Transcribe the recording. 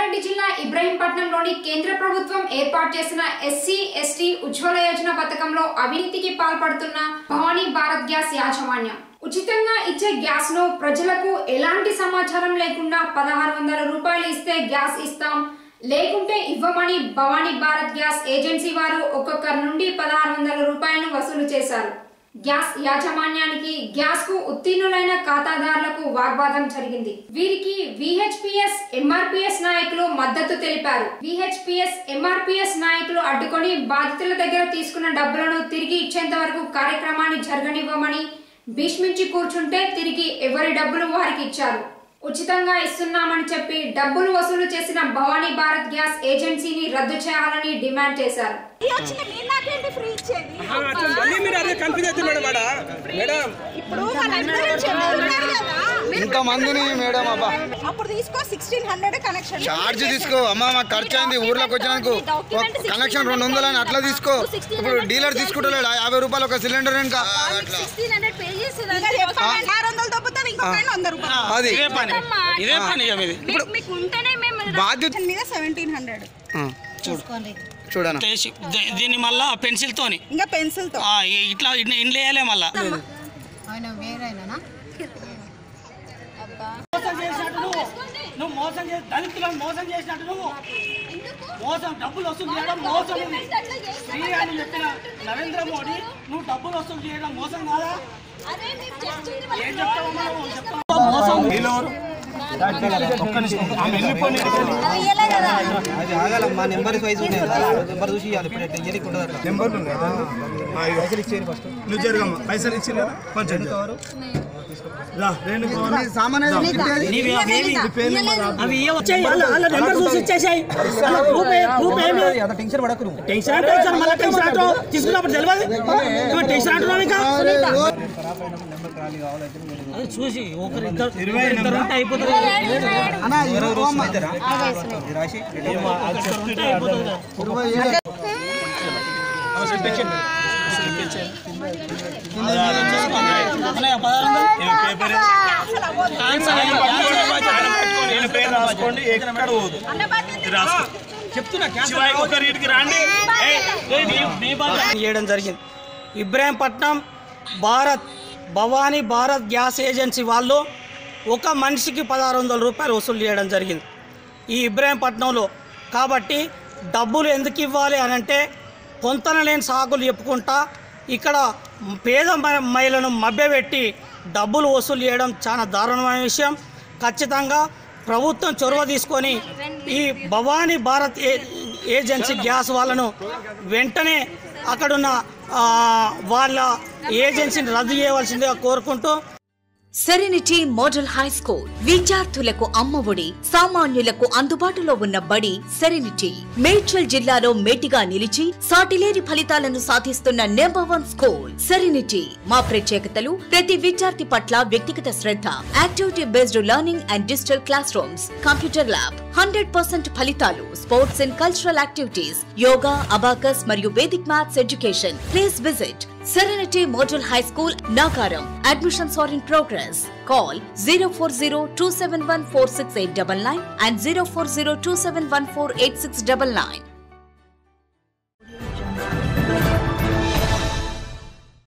రంగారెడ్డి జిల్లా ఇబ్రహీంపట్నంలోని కేంద్ర ప్రభుత్వం ఏర్పాటు చేసిన ఎస్సీ ఎస్టీ ఉజ్వల యోజన పథకంలో అవినీతికి పాల్పడుతున్న భవానీ భారత్ గ్యాస్ యాజమాన్యం ఉచితంగా ఇచ్చే గ్యాస్ ను ప్రజలకు ఎలాంటి సమాచారం లేకుండా పదహారు వందల రూపాయలు ఇస్తే గ్యాస్ ఇస్తాం లేకుంటే ఇవ్వమని భవానీ భారత్ గ్యాస్ ఏజెన్సీ వారు ఒక్కొక్కరి నుండి పదహారు వందల రూపాయలను వసూలు చేశారు గ్యాస్ యాజమాన్యానికి గ్యాస్ కు ఉత్తీర్ణులైన ఖాతాదారులకు వాగ్వాదం జరిగింది వీరికి విహెచ్పిఎస్ ఎంఆర్పిఎస్ నాయకులు మద్దతు తెలిపారు విహెచ్పిఎస్ ఎంఆర్పిఎస్ నాయకులు అడ్డుకొని బాధితుల దగ్గర తీసుకున్న డబ్బులను తిరిగి ఇచ్చేంత వరకు కార్యక్రమాన్ని జరగనివ్వమని భీష్మించి కూర్చుంటే తిరిగి ఎవరి డబ్బులు వారికి ఇచ్చారు ఉచితంగా ఇస్తున్నామని చెప్పి డబ్బులు వసూలు చేసిన భవానీ భారత్ గ్యాస్ ఏజెన్సీని రద్దు చేయాలని డిమాండ్ చేశారు ఈ వచ్చిన మీరు నాకేంటి ఫ్రీ ఇచ్చేది మళ్ళీ మీరు అదే కన్ఫ్యూజ్ అవుతుంది మేడం మేడం మేడం ఇప్పుడు వాళ్ళందరూ చెప్తున్నారు కదా ఇంత మందిని మేడం అబ్బా అప్పుడు తీసుకో సిక్స్టీన్ హండ్రెడ్ కనెక్షన్ చార్జ్ తీసుకో అమ్మ మాకు ఖర్చు అయింది ఊర్లోకి వచ్చినందుకు కనెక్షన్ రెండు వందలు అని అట్లా తీసుకో ఇప్పుడు డీలర్ తీసుకుంటలేడు యాభై రూపాయలు ఒక సిలిండర్ ఇంకా అట్లా ఆరు వందలు దొబ్బుతారు ఇంకొక ఆయన వంద రూపాయలు అది ఇదే పని ఇదే పని ఇక మీది మీకు ఉంటేనే మేము బాధ్యత దాని మీద సెవెంటీన్ హండ్రెడ్ ఆ, చూడు చూడనా చేసి దీ- దీన్ని మళ్ళా పెన్సిల్ తోని ఇంకా పెన్సిల్ తో ఆ, ఇ- ఇట్లా ఇన్- ఇండ్లు వేయాలి మళ్ళా మోసం చేసినట్టు నువ్వు నువ్వు మోసం చేసి దళితులను మోసం చేసినట్టు నువ్వు మోసం డబ్బులు వసూలు చేయడం మోసం ఇది శ్రీ అని చెప్పిన నరేంద్ర మోడీ నువ్వు డబ్బులు వసూలు చేయడం మోసం కాదా ఏం చెప్తావు నువ్వు చెప్తావు మోసం అది ఆగాలమ్మా నెంబర్ వైజ్ ఉన్నాయి నెంబర్ చూసి ఇవ్వాలి ఇప్పుడు ఎట్లా ఇయ్యనీకి ఉండదు అట్లా నెంబర్లు ఉన్నాయి పైసలు ఇచ్చేయండి ఫస్ట్ నువ్వు జరగమ్మ పైసలు ఇచ్చిన కొంచెం రా రెండు నీవి అవేవి అవి ఏ వచ్చాయి వాళ్ళ వాళ్ళ నెంబర్ చూసి ఇచ్చేసాయి వాళ్ళ గ్రూప్ ఏ- గ్రూప్ ఏమి అంత టెన్షన్ పడకు నువ్వు టెన్షన్ అంటే టెన్షన్ మళ్ళీ టెన్షన్ అంటావు తీసుకున్నప్పుడు తెలియదు నువ్వు టెన్షన్ అంటున్నావు ఇంకా నెంబర్ ఖాళీ కావాలంటే మీరు అది చూసి ఒకరు ఇద్దరు ఇద్దరు ఉంటే అయిపోతుంది ఎవరెవరు ఇస్తారా? ఇది రాసి ఉంటే అయిపోతుంది అన్నయ్య, పదహారు వందలు. ఆన్సర్ అయ్యి, ఆన్సర్ అయ్యి. నేను పేరు రాసుకోండి ఎక్కడ పోదు రాసుకో చెప్తున్నా శివాయి ఒక రీతికి రాండి ఏయ్, ఏయ్, నీ- నీ బాధ చేయడం జరిగింది ఇబ్రాహీంపట్నం భారత్ భవానీ భారత్ గ్యాస్ ఏజెన్సీ వాళ్ళు ఒక మనిషికి పదహారు వందల రూపాయలు వసూలు చేయడం జరిగింది ఈ ఇబ్రాహీంపట్నంలో కాబట్టి డబ్బులు ఎందుకు ఇవ్వాలి అని అంటే పొంతన లేని సాకులు చెప్పుకుంటా ఇక్కడ పేద మ- మహిళలను మభ్యపెట్టి డబ్బులు వసూలు చేయడం చాలా దారుణమైన విషయం ఖచ్చితంగా ప్రభుత్వం చొరవ తీసుకొని ఈ భవానీ భారత్ ఏ- ఏజెన్సీ గ్యాస్ వాళ్ళను వెంటనే అక్కడున్న ఆ, వాళ్ళ ఏజెన్సీని రద్దు చేయవలసిందిగా కోరుకుంటూ సెరెనిటీ మోడల్ హై స్కూల్ విద్యార్థులకు అమ్మఒడి సామాన్యులకు అందుబాటులో ఉన్న బడి సెరెనిటీ మేడ్చల్ జిల్లాలో మేటిగా నిలిచి సాటిలేని ఫలితాలను సాధిస్తున్న నెంబర్ వన్ స్కూల్ సెరెనిటీ మా ప్రత్యేకతలు ప్రతి విద్యార్థి పట్ల వ్యక్తిగత శ్రద్ధ activity based learning and digital classrooms computer lab hundred percent ఫలితాలు sports and cultural activities yoga abacus మరియు Vedic maths education please visit Serenity Model High School, Nagaram. Admissions are in progress. Call 040 and 040 271 48699